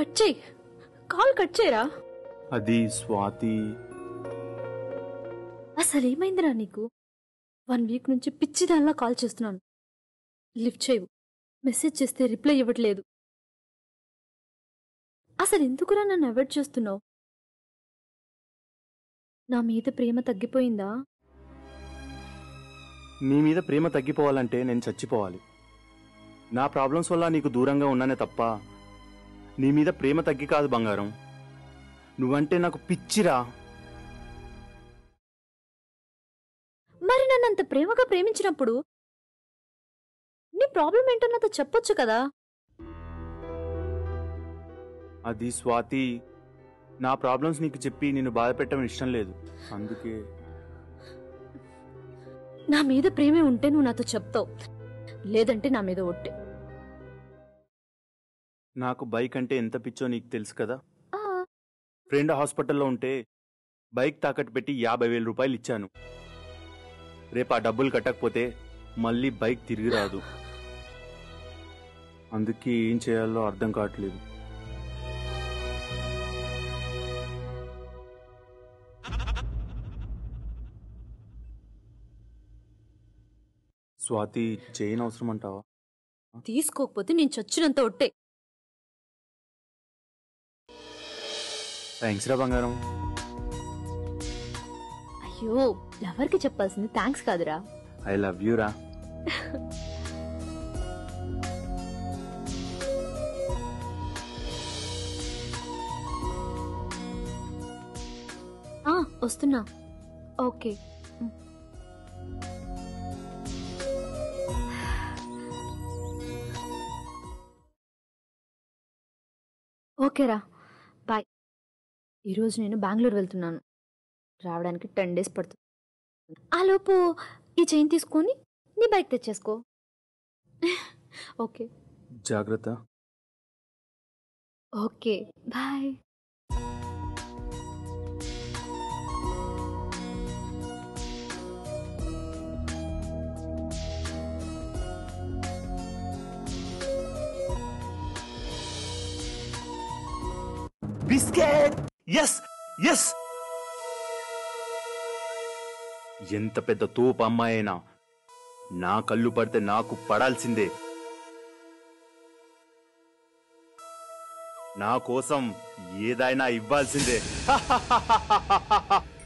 cut చేయి call cut చేయరా అది స్వాతి అసలు ఏమైందిరా నీకు వన్ వీక్ నుంచి పిచ్చి దానిలా కాల్ చేస్తున్నాను లిఫ్ట్ చేయవు మెసేజ్ చేస్తే రిప్లై ఇవ్వట్లేదు అసలు ఎందుకురా నన్ను అవాయిడ్ చేస్తున్నావు నా మీద ప్రేమ తగ్గిపోయిందా నీ మీద ప్రేమ తగ్గిపోవాలంటే నేను చచ్చిపోవాలి నా ప్రాబ్లమ్స్ వల్ల నీకు దూరంగా ఉన్నానే తప్ప నీ మీద ప్రేమ తగ్గి కాదు బంగారం నువ్వంటే నాకు పిచ్చిరా మరి నన్ను అంత ప్రేమగా ప్రేమించినప్పుడు నీ ప్రాబ్లం ఏంటో నాతో చెప్పొచ్చు కదా అది స్వాతి నా ప్రాబ్లమ్స్ నీకు చెప్పి నిన్ను బాధ పెట్టడం ఇష్టం లేదు అందుకే నా మీద ప్రేమే ఉంటే నువ్వు నాతో చెప్తావు లేదంటే నా మీద ఒట్టే నాకు బైక్ అంటే ఎంత పిచ్చో నీకు తెలుసు కదా ఆ, ఫ్రెండ్ హాస్పిటల్లో ఉంటే బైక్ తాకట్టు పెట్టి యాభై వేల రూపాయలు ఇచ్చాను రేపు ఆ డబ్బులు కట్టకపోతే మళ్ళీ బైక్ తిరిగి రాదు అందుకే ఏం చేయాలో అర్థం కావట్లేదు స్వాతి చైన్ అవసరం అంటావా తీసుకోకపోతే నేను చచ్చినంత ఒట్టే థ్యాంక్స్ రా బంగారం అయ్యో లవర్కి చెప్పాల్సింది థ్యాంక్స్ కాదురా ఐ లవ్ యూ రా ఆ, వస్తున్నా ఓకే ఓకేరా బాయ్ ఈరోజు నేను బెంగళూరు వెళ్తున్నాను రావడానికి టెన్ డేస్ పడుతుంది ఆలోపు ఈ చైన్ తీసుకొని నీ బైక్ తెచ్చేసుకో ఓకే జాగ్రత్త okay bye biscuit yes yes ఎంత పెద్ద తోపు అమ్మాయినా నా కళ్ళు పడితే నాకు పడాల్సిందే నా కోసం ఏదైనా ఇవ్వాల్సిందే